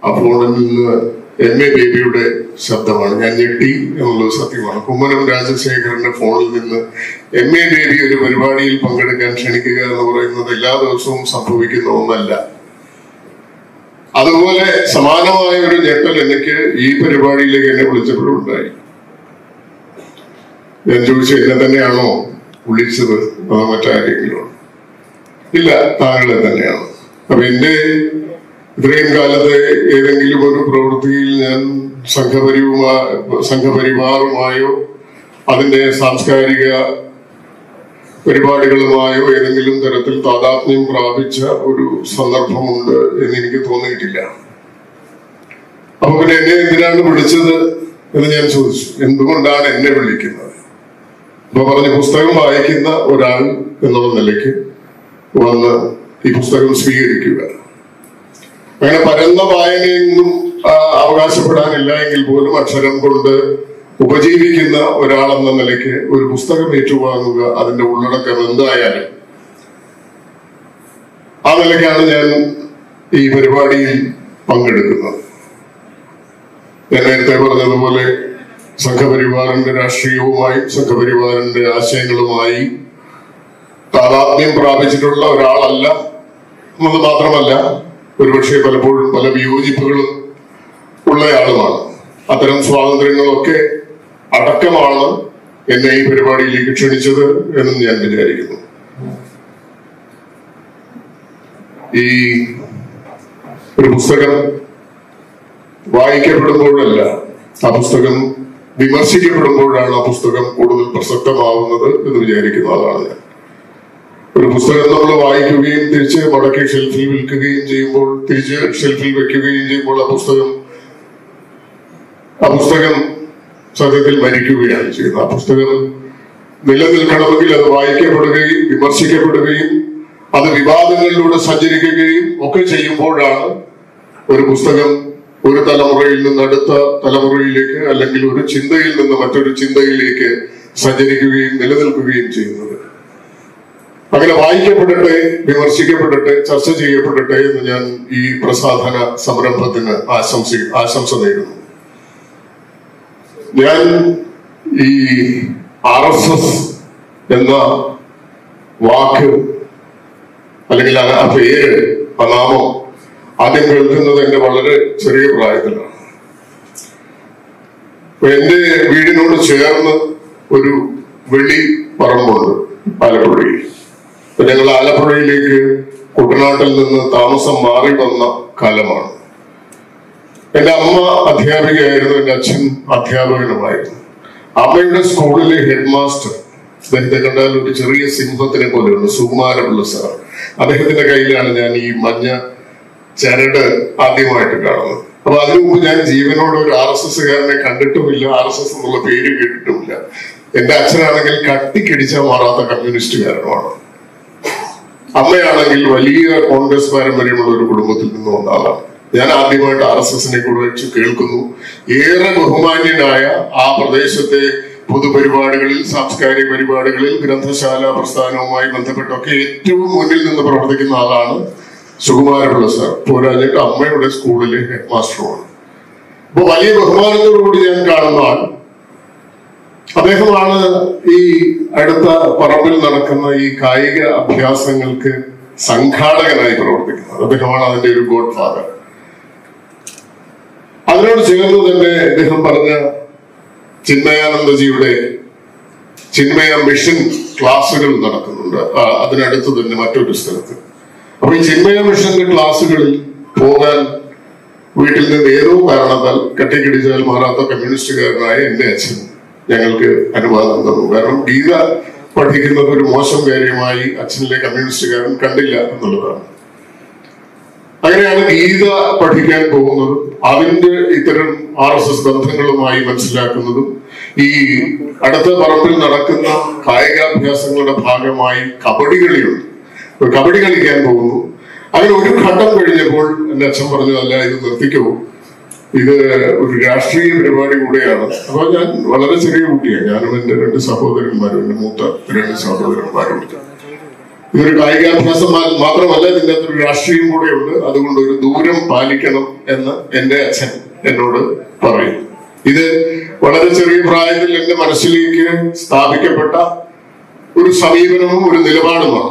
ആ ഫോണിൽ നിന്ന് എം എ ബേബിയുടെ ശബ്ദമാണ് ഞാൻ ഞെട്ടി എന്നുള്ളത് സത്യമാണ് കുമ്മനം രാജശേഖരന്റെ ഫോണിൽ നിന്ന് എം എ ബേബി ഒരു പരിപാടിയിൽ പങ്കെടുക്കാൻ ക്ഷണിക്കുക എന്ന് പറയുന്നത് എല്ലാ ദിവസവും സംഭവിക്കുന്ന ഒന്നല്ല അതുപോലെ സമാനമായ ഒരു ഞെട്ടൽ എനിക്ക് ഈ പരിപാടിയിലേക്ക് എന്നെ വിളിച്ചപ്പോഴുണ്ടായി ഞാൻ ചോദിച്ചു എന്നെ തന്നെയാണോ വിളിച്ചത് അതോ മറ്റാരെങ്കിലും ഇല്ല താങ്കളെ തന്നെയാണ് അപ്പൊ എന്റെ ഇത്രയും കാലത്തെ ഏതെങ്കിലും ഒരു പ്രവൃത്തിയിൽ ഞാൻ സംഘപരിവുമാ സംഘപരിവാറുമായോ അതിന്റെ സാംസ്കാരിക പരിപാടികളുമായോ ഏതെങ്കിലും തരത്തിൽ താതാത്മ്യം പ്രാപിച്ച ഒരു സന്ദർഭമുണ്ട് എന്ന് എനിക്ക് തോന്നിയിട്ടില്ല അപ്പൊ പിന്നെ എന്നെ എന്തിനാണ് വിളിച്ചത് എന്ന് ഞാൻ ചോദിച്ചു എന്തുകൊണ്ടാണ് എന്നെ വിളിക്കുന്നത് അപ്പൊ പറഞ്ഞ പുസ്തകം വായിക്കുന്ന ഒരാൾ എന്നുള്ള നിലയ്ക്ക് വന്ന് ഈ പുസ്തകം സ്വീകരിക്കുക അങ്ങനെ പരന്ന വായനയൊന്നും ആ, അവകാശപ്പെടാനില്ല എങ്കിൽ പോലും അക്ഷരം കൊണ്ട് ഉപജീവിക്കുന്ന ഒരാളെന്ന നിലയ്ക്ക് ഒരു പുസ്തകം ഏറ്റുവാങ്ങുക അതിന്റെ ഉള്ളടക്കം എന്തായാലും ആ നിലയ്ക്കാണ് ഞാൻ ഈ പരിപാടിയിൽ പങ്കെടുക്കുന്നത് ഞാൻ നേരത്തെ പറഞ്ഞതുപോലെ സംഘപരിവാറിന്റെ രാഷ്ട്രീയവുമായി സംഘപരിവാറിന്റെ ആശയങ്ങളുമായി താതാത്മ്യം പ്രാപിച്ചിട്ടുള്ള ഒരാളല്ല എന്നത് മാത്രമല്ല ഒരുപക്ഷെ പലപ്പോഴും പല വിയോജിപ്പുകളും ഉള്ളയാളുമാണ് അത്തരം സ്വാതന്ത്ര്യങ്ങളൊക്കെ അടക്കമാണ് എന്നെ ഈ പരിപാടിയിലേക്ക് ക്ഷണിച്ചത് എന്നും ഞാൻ വിചാരിക്കുന്നു ഈ ഒരു പുസ്തകം വായിക്കപ്പെടുമ്പോഴല്ല ആ പുസ്തകം വിമർശിക്കപ്പെടുമ്പോഴാണ് ആ പുസ്തകം കൂടുതൽ പ്രസക്തമാവുന്നത് എന്ന് വിചാരിക്കുന്ന ആളാണ് ഞാൻ ഒരു പുസ്തകം നമ്മൾ വായിക്കുകയും തിരിച്ച് മടക്കി ഷെൽഫിൽ വിൽക്കുകയും ചെയ്യുമ്പോൾ തിരിച്ച് ഷെൽഫിൽ വെക്കുകയും ചെയ്യുമ്പോൾ ആ പുസ്തകം ആ പുസ്തകം സത്യത്തിൽ മരിക്കുകയാണ് ചെയ്യുന്നത് ആ പുസ്തകം നിലനിൽക്കണമെങ്കിൽ അത് വായിക്കപ്പെടുകയും വിമർശിക്കപ്പെടുകയും അത് വിവാദങ്ങളിലൂടെ സഞ്ചരിക്കുകയും ഒക്കെ ചെയ്യുമ്പോഴാണ് ഒരു പുസ്തകം ഒരു തലമുറയിൽ നിന്ന് അടുത്ത തലമുറയിലേക്ക് അല്ലെങ്കിൽ ഒരു ചിന്തയിൽ നിന്ന് മറ്റൊരു ചിന്തയിലേക്ക് സഞ്ചരിക്കുകയും നിലനിൽക്കുകയും ചെയ്യുന്നത് അങ്ങനെ വായിക്കപ്പെടട്ടെ വിമർശിക്കപ്പെടട്ടെ ചർച്ച ചെയ്യപ്പെടട്ടെ എന്ന് ഞാൻ ഈ പ്രസാധന സംരംഭത്തിന് ആശംസ ആശംസ നേരുന്നു ഞാൻ ഈ ആർ എസ് എസ് എന്ന വാക്ക് അല്ലെങ്കിൽ ആ ആ പേര് ആ നാമം ആദ്യം കേൾക്കുന്നത് എന്റെ വളരെ ചെറിയ പ്രായത്തിലാണ് അപ്പൊ എന്റെ വീടിനോട് ചേർന്ന് ഒരു വെളി പറമ്പുണ്ട് ആലപ്പുഴയിൽ അപ്പൊ ഞങ്ങൾ ആലപ്പുഴയിലേക്ക് കുട്ടനാട്ടിൽ നിന്ന് താമസം മാറി വന്ന കാലമാണ് എന്റെ അമ്മ അധ്യാപികയായിരുന്നു എന്റെ അച്ഛൻ അധ്യാപകനുമായിരുന്നു അമ്മയുടെ സ്കൂളിലെ ഹെഡ് മാസ്റ്റർ അദ്ദേഹത്തെ കണ്ടാൽ ഒരു ചെറിയ സിംഹത്തിനെ പോലെയുണ്ട് സുകുമാരപിള്ള സാർ അദ്ദേഹത്തിന്റെ കയ്യിലാണ് ഞാൻ ഈ മഞ്ഞ ചരട് ആദ്യമായിട്ട് കാണുന്നത് അപ്പൊ അതിനു മുമ്പ് ഞാൻ ജീവനോട് ഒരു ആർ എസ് എസ്സുകാരനെ കണ്ടിട്ടുമില്ല ആർ എസ് എസ് എന്നുള്ള പേര് കേട്ടിട്ടുമില്ല എന്റെ അച്ഛനാണെങ്കിൽ കട്ടിക്കിടിച്ചാൽ മാറാത്ത കമ്മ്യൂണിസ്റ്റുകാരനുമാണ് അമ്മയാണെങ്കിൽ വലിയ കോൺഗ്രസ് പാരമ്പര്യമുള്ള ഒരു കുടുംബത്തിൽ നിന്ന് വന്ന ആളാണ് ഞാൻ ആദ്യമായിട്ട് ആർ എസ് എസിനെ കുറിച്ച് കേൾക്കുന്നു ഏറെ ബഹുമാന്യനായ ആ പ്രദേശത്തെ പൊതുപരിപാടികളിൽ സാംസ്കാരിക പരിപാടികളിൽ ഗ്രന്ഥശാല പ്രസ്ഥാനവുമായി ബന്ധപ്പെട്ടൊക്കെ ഏറ്റവും മുന്നിൽ നിന്ന് പ്രവർത്തിക്കുന്ന ആളാണ് സുകുമാരപിള്ള സാർ പോരാഞ്ഞിട്ട് അമ്മയുടെ സ്കൂളിലെ ഹെഡ് മാസ്റ്ററുമാണ് അപ്പൊ വലിയ ബഹുമാനത്തോടു കൂടി ഞാൻ കാണുന്ന ആൾ അദ്ദേഹമാണ് ഈ അടുത്ത പറമ്പിൽ നടക്കുന്ന ഈ കായിക അഭ്യാസങ്ങൾക്ക് സംഘാടകനായി പ്രവർത്തിക്കുന്നത് അദ്ദേഹമാണ് അതിന്റെ ഒരു ഗോഡ് ഫാദർ അതിനോട് ചേർന്ന് തന്നെ അദ്ദേഹം പറഞ്ഞ ചിന്മയാനന്ദജിയുടെ ചിന്മയ മിഷൻ ക്ലാസുകൾ നടക്കുന്നുണ്ട് ആ, അതിനടുത്ത് തന്നെ മറ്റൊരു സ്ഥലത്ത് അപ്പൊ ഈ ചിന്മയ മിഷന്റെ ക്ലാസ്സുകളിൽ പോകാൻ വീട്ടിൽ നിന്ന് ഏതോ കാരണത്താൽ കെട്ടിക്കിടിച്ചാൽ മാറാത്ത കമ്മ്യൂണിസ്റ്റുകാരനായ എന്റെ അച്ഛൻ ഞങ്ങൾക്ക് അനുവാദം തന്നു കാരണം ഗീത പഠിക്കുന്നത് ഒരു മോശം കാര്യമായി അച്ഛനിലെ കമ്മ്യൂണിസ്റ്റുകാരൻ കണ്ടില്ല എന്നുള്ളതാണ് അങ്ങനെയാണ് ഗീത പഠിക്കാൻ പോകുന്നതും അതിന്റെ ഇത്തരം ആർ എസ് എസ് ബന്ധങ്ങളുമായി മനസ്സിലാക്കുന്നതും ഈ അടുത്ത പറമ്പിൽ നടക്കുന്ന കായികാഭ്യാസങ്ങളുടെ ഭാഗമായി കബഡി കളിയുണ്ട് ഒരു കബഡി കളിക്കാൻ പോകുന്നു അങ്ങനെ ഒരു ഘട്ടം കഴിഞ്ഞപ്പോൾ എന്റെ അച്ഛൻ പറഞ്ഞു അല്ല ഇത് നിർത്തിക്കോ ഇത് ഒരു രാഷ്ട്രീയ പരിപാടി കൂടെയാണ് അപ്പൊ ഞാൻ വളരെ ചെറിയ കുട്ടിയാണ് ഞാനും എന്റെ രണ്ട് സഹോദരന്മാരും എന്റെ മൂത്ത രണ്ട് സഹോദരന്മാരും ഇതൊരു കായികാഭ്യാസം മാ- മാത്രമല്ല ഇതിൻ്റെ അകത്തൊരു രാഷ്ട്രീയം കൂടെ ഉണ്ട് അതുകൊണ്ട് ഒരു ദൂരം പാലിക്കണം എന്ന് എന്റെ അച്ഛൻ എന്നോട് പറയും ഇത് വളരെ ചെറിയ പ്രായത്തിൽ എന്റെ മനസ്സിലേക്ക് സ്ഥാപിക്കപ്പെട്ട ഒരു സമീപനവും ഒരു നിലപാടുമാണ്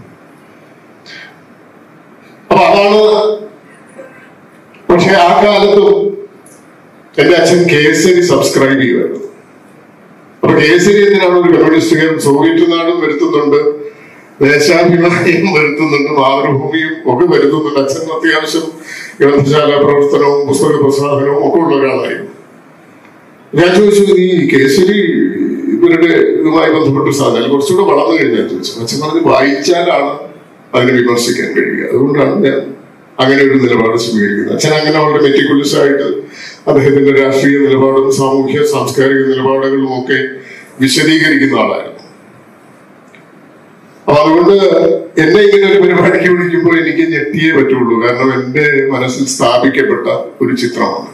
അപ്പൊ അതാണ് പക്ഷെ ആ കാലത്തും എന്റെ അച്ഛൻ കേസരി സബ്സ്ക്രൈബ് ചെയ്യുമായിരുന്നു അപ്പൊ കേസരി എന്തിനാണ് ഒരു കമ്മ്യൂണിസ്റ്റുകാരൻ സോവിയറ്റ് നാടും വരുത്തുന്നുണ്ട് ദേശാഭിമാനിയും വരുത്തുന്നുണ്ട് മാതൃഭൂമിയും ഒക്കെ വരുത്തുന്നുണ്ട് അച്ഛൻ അത്യാവശ്യം ഗ്രന്ഥശാല പ്രവർത്തനവും പുസ്തക പ്രസാധനവും ഒക്കെ ഉള്ള ഒരാളായിരുന്നു ഞാൻ ചോദിച്ചു ഈ കേസരി ഇവരുടെ ഇതുമായി ബന്ധപ്പെട്ട സാധനം കുറച്ചുകൂടെ വളർന്നു കഴിഞ്ഞാൽ ചോദിച്ചു അച്ഛൻ പറഞ്ഞ് വായിച്ചാലാണ് അതിനെ വിമർശിക്കാൻ കഴിയുക അതുകൊണ്ടാണ് ഞാൻ അങ്ങനെ ഒരു നിലപാട് സ്വീകരിക്കുന്നത് അച്ഛൻ അങ്ങനെ വളരെ മെറ്റിക്കുലസ് ആയിട്ട് അദ്ദേഹത്തിന്റെ രാഷ്ട്രീയ നിലപാടും സാമൂഹ്യ സാംസ്കാരിക നിലപാടുകളും ഒക്കെ വിശദീകരിക്കുന്ന ആളായിരുന്നു അപ്പൊ അതുകൊണ്ട് എന്നെ ഇങ്ങനെ ഒരു പരിപാടിക്ക് വിളിക്കുമ്പോൾ എനിക്ക് ഞെട്ടിയേ പറ്റുള്ളൂ കാരണം എന്റെ മനസ്സിൽ സ്ഥാപിക്കപ്പെട്ട ഒരു ചിത്രമാണ്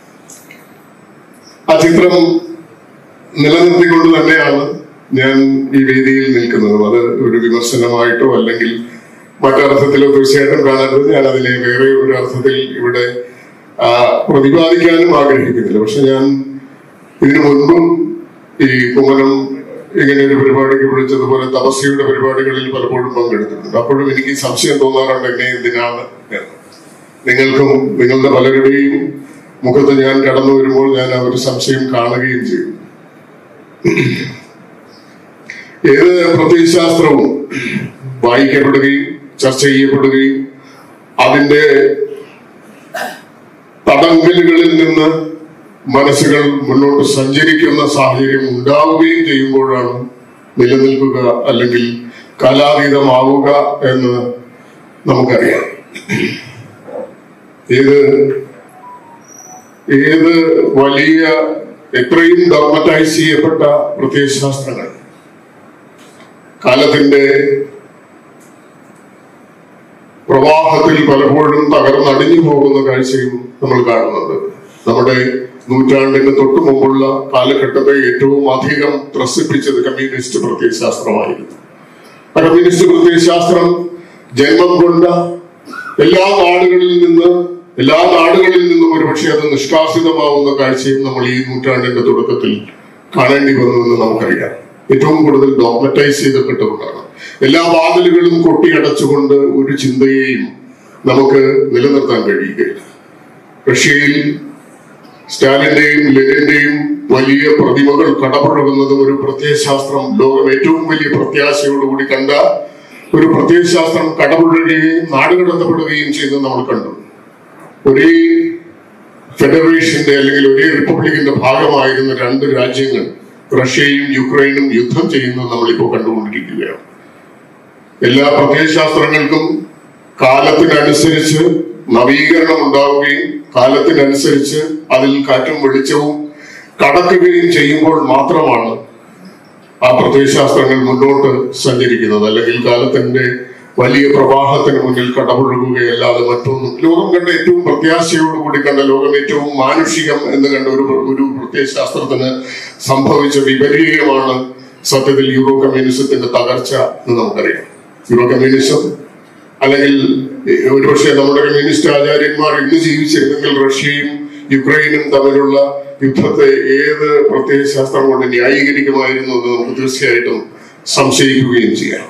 ആ ചിത്രം നിലനിർത്തിക്കൊണ്ട് തന്നെയാണ് ഞാൻ ഈ വേദിയിൽ നിൽക്കുന്നത് അത് ഒരു വിമർശനമായിട്ടോ അല്ലെങ്കിൽ മറ്റർത്ഥത്തിലോ തീർച്ചയായിട്ടും കാണരുത് ഞാൻ അതിനെ വേറെ ഒരു അർത്ഥത്തിൽ ഇവിടെ ആ, പ്രതിപാദിക്കാനും ആഗ്രഹിക്കുന്നില്ല പക്ഷെ ഞാൻ ഇതിനു മുൻപും ഈ കുമ്മനം ഇങ്ങനെ ഒരു പരിപാടിക്ക് വിളിച്ചതുപോലെ തപസ്യയുടെ പരിപാടികളിൽ പലപ്പോഴും പങ്കെടുത്തിട്ടുണ്ട് അപ്പോഴും എനിക്ക് സംശയം തോന്നാറുണ്ട് എന്നെ എന്തിനാണ് എന്ന് നിങ്ങൾക്കും നിങ്ങളുടെ പലരുടെയും മുഖത്ത് ഞാൻ കടന്നു വരുമ്പോൾ ഞാൻ ആ ഒരു സംശയം കാണുകയും ചെയ്യും ഏത് പ്രത്യയശാസ്ത്രവും വായിക്കപ്പെടുകയും ചർച്ച ചെയ്യപ്പെടുകയും അതിന്റെ തടങ്കലുകളിൽ നിന്ന് മനസ്സുകൾ മുന്നോട്ട് സഞ്ചരിക്കുന്ന സാഹചര്യം ഉണ്ടാവുകയും ചെയ്യുമ്പോഴാണ് നിലനിൽക്കുക അല്ലെങ്കിൽ കാലാതീതമാവുക എന്ന് നമുക്കറിയാം ഏത് ഏത് വലിയ എത്രയും ഡോർമറ്റൈസ് ചെയ്യപ്പെട്ട പ്രത്യയശാസ്ത്രങ്ങൾ കാലത്തിന്റെ പ്രവാഹത്തിൽ പലപ്പോഴും തകർന്നടിഞ്ഞു പോകുന്ന കാഴ്ചയും നമ്മൾ കാണുന്നുണ്ട് നമ്മുടെ നൂറ്റാണ്ടിന് തൊട്ടു മുമ്പുള്ള കാലഘട്ടത്തെ ഏറ്റവും അധികം ത്രസിപ്പിച്ചത് കമ്മ്യൂണിസ്റ്റ് പ്രത്യയശാസ്ത്രമായിരുന്നു ആ കമ്മ്യൂണിസ്റ്റ് പ്രത്യയശാസ്ത്രം ജന്മം കൊണ്ട എല്ലാ നാടുകളിൽ നിന്ന് എല്ലാ നാടുകളിൽ നിന്നും ഒരുപക്ഷെ അത് നിഷ്കാസിതമാവുന്ന കാഴ്ചയും നമ്മൾ ഈ നൂറ്റാണ്ടിന്റെ തുടക്കത്തിൽ കാണേണ്ടി വന്നു എന്ന് നമുക്കറിയാം ഏറ്റവും കൂടുതൽ ഡോക്മറ്റൈസ് ചെയ്തപ്പെട്ടുകൊണ്ടാണ് എല്ലാ വാതിലുകളും കൊട്ടിയടച്ചുകൊണ്ട് ഒരു ചിന്തയെയും നമുക്ക് നിലനിർത്താൻ കഴിയുകയില്ല റഷ്യയിൽ സ്റ്റാലിന്റെയും ലെനിന്റെയും വലിയ പ്രതിമകൾ കടപുഴകുന്നതും ഒരു പ്രത്യയശാസ്ത്രം ലോകം ഏറ്റവും വലിയ പ്രത്യാശയോടുകൂടി കണ്ട ഒരു പ്രത്യയശാസ്ത്രം കടപുഴകുകയും നാടുകടത്തപ്പെടുകയും ചെയ്തത് നമ്മൾ കണ്ടു ഒരേ ഫെഡറേഷന്റെ അല്ലെങ്കിൽ ഒരേ റിപ്പബ്ലിക്കിന്റെ ഭാഗമായിരുന്ന രണ്ട് രാജ്യങ്ങൾ റഷ്യയും യുക്രൈനും യുദ്ധം ചെയ്യുന്നത് നമ്മളിപ്പോൾ കണ്ടുകൊണ്ടിരിക്കുകയാണ് എല്ലാ പ്രത്യയശാസ്ത്രങ്ങൾക്കും കാലത്തിനനുസരിച്ച് നവീകരണം ഉണ്ടാവുകയും കാലത്തിനനുസരിച്ച് അതിൽ കാറ്റും വെളിച്ചവും കടക്കുകയും ചെയ്യുമ്പോൾ മാത്രമാണ് ആ പ്രത്യയശാസ്ത്രങ്ങൾ മുന്നോട്ട് സഞ്ചരിക്കുന്നത് അല്ലെങ്കിൽ കാലത്തിന്റെ വലിയ പ്രവാഹത്തിന് മുന്നിൽ കടപുഴകുകയല്ലാതെ മറ്റൊന്നും ലോകം കണ്ട ഏറ്റവും പ്രത്യാശയോടുകൂടി കണ്ട ലോകം ഏറ്റവും മാനുഷികം എന്ന് കണ്ട ഒരു ഒരു പ്രത്യയശാസ്ത്രത്തിന് സംഭവിച്ച വിപരീതമാണ് സത്യത്തിൽ യൂറോ കമ്മ്യൂണിസത്തിന്റെ തകർച്ച എന്ന് നമുക്കറിയാം യൂറോ കമ്മ്യൂണിസം അല്ലെങ്കിൽ ഒരുപക്ഷെ നമ്മുടെ കമ്മ്യൂണിസ്റ്റ് ആചാര്യന്മാർ ഇന്ന് ജീവിച്ചിരുന്നെങ്കിൽ റഷ്യയും യുക്രൈനും തമ്മിലുള്ള യുദ്ധത്തെ ഏത് പ്രത്യയശാസ്ത്രം കൊണ്ട് ന്യായീകരിക്കുമായിരുന്നു എന്ന് നമുക്ക് തീർച്ചയായിട്ടും സംശയിക്കുകയും ചെയ്യാം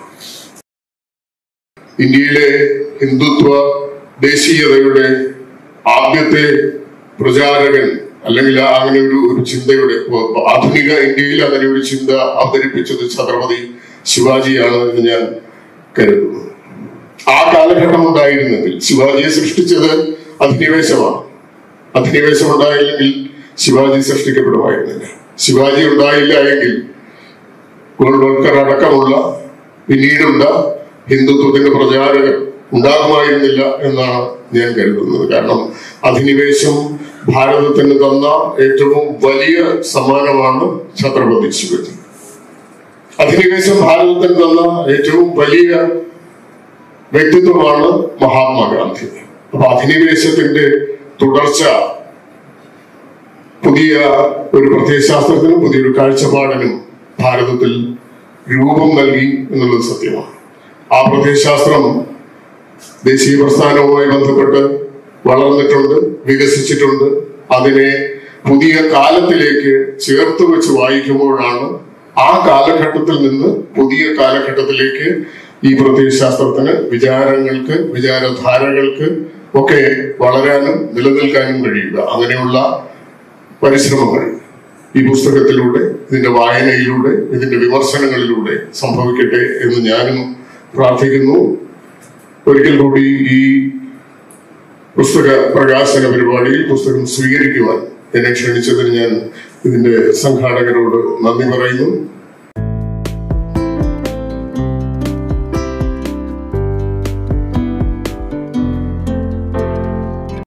ഇന്ത്യയിലെ ഹിന്ദുത്വ ദേശീയതയുടെ ആദ്യത്തെ പ്രചാരകൻ അല്ലെങ്കിൽ ആ അങ്ങനെ ഒരു ഒരു ചിന്തയുടെ ആധുനിക ഇന്ത്യയിൽ അങ്ങനെ ഒരു ചിന്ത അവതരിപ്പിച്ചത് ഛത്രപതി ശിവാജിയാണ് എന്ന് ഞാൻ കരുതുന്നു ആ കാലഘട്ടം ഉണ്ടായിരുന്നെങ്കിൽ ശിവാജിയെ സൃഷ്ടിച്ചത് അധിനിവേശമാണ് അധിനിവേശം ഉണ്ടായില്ലെങ്കിൽ ശിവാജി സൃഷ്ടിക്കപ്പെടുമായിരുന്നില്ല ശിവാജി ഉണ്ടായില്ല എങ്കിൽ ഗോൾവൽക്കർ അടക്കമുള്ള പിന്നീടുള്ള ഹിന്ദുത്വത്തിന്റെ പ്രചാരകർ ഉണ്ടാകുമായിരുന്നില്ല എന്നാണ് ഞാൻ കരുതുന്നത് കാരണം അധിനിവേശം ഭാരതത്തിന് തന്ന ഏറ്റവും വലിയ സമ്മാനമാണ് ഛത്രപതി ശിവജി അധിനിവേശം ഭാരതത്തിന് തന്ന ഏറ്റവും വലിയ വ്യക്തിത്വമാണ് മഹാത്മാഗാന്ധി അപ്പൊ അധിനിവേശത്തിന്റെ തുടർച്ച പുതിയ ഒരു പ്രത്യയശാസ്ത്രത്തിനും പുതിയൊരു കാഴ്ചപ്പാടിനും ഭാരതത്തിൽ രൂപം നൽകി എന്നുള്ളത് സത്യമാണ് ആ പ്രത്യയശാസ്ത്രം ദേശീയ പ്രസ്ഥാനവുമായി ബന്ധപ്പെട്ട് വളർന്നിട്ടുണ്ട് വികസിച്ചിട്ടുണ്ട് അതിനെ പുതിയ കാലത്തിലേക്ക് ചേർത്ത് വെച്ച് വായിക്കുമ്പോഴാണ് ആ കാലഘട്ടത്തിൽ നിന്ന് പുതിയ കാലഘട്ടത്തിലേക്ക് ഈ പ്രത്യയശാസ്ത്രത്തിന് വിചാരങ്ങൾക്ക് വിചാരധാരകൾക്ക് ഒക്കെ വളരാനും നിലനിൽക്കാനും കഴിയുക അങ്ങനെയുള്ള പരിശ്രമങ്ങൾ ഈ പുസ്തകത്തിലൂടെ ഇതിന്റെ വായനയിലൂടെ ഇതിന്റെ വിമർശനങ്ങളിലൂടെ സംഭവിക്കട്ടെ എന്ന് ഞാനും പ്രാർത്ഥിക്കുന്നു ഒരിക്കൽ കൂടി ഈ പുസ്തക പ്രകാശന പരിപാടിയിൽ പുസ്തകം സ്വീകരിക്കുവാൻ എന്നെ ക്ഷണിച്ചതിന് ഞാൻ ഇതിന്റെ സംഘാടകരോട് നന്ദി പറയുന്നു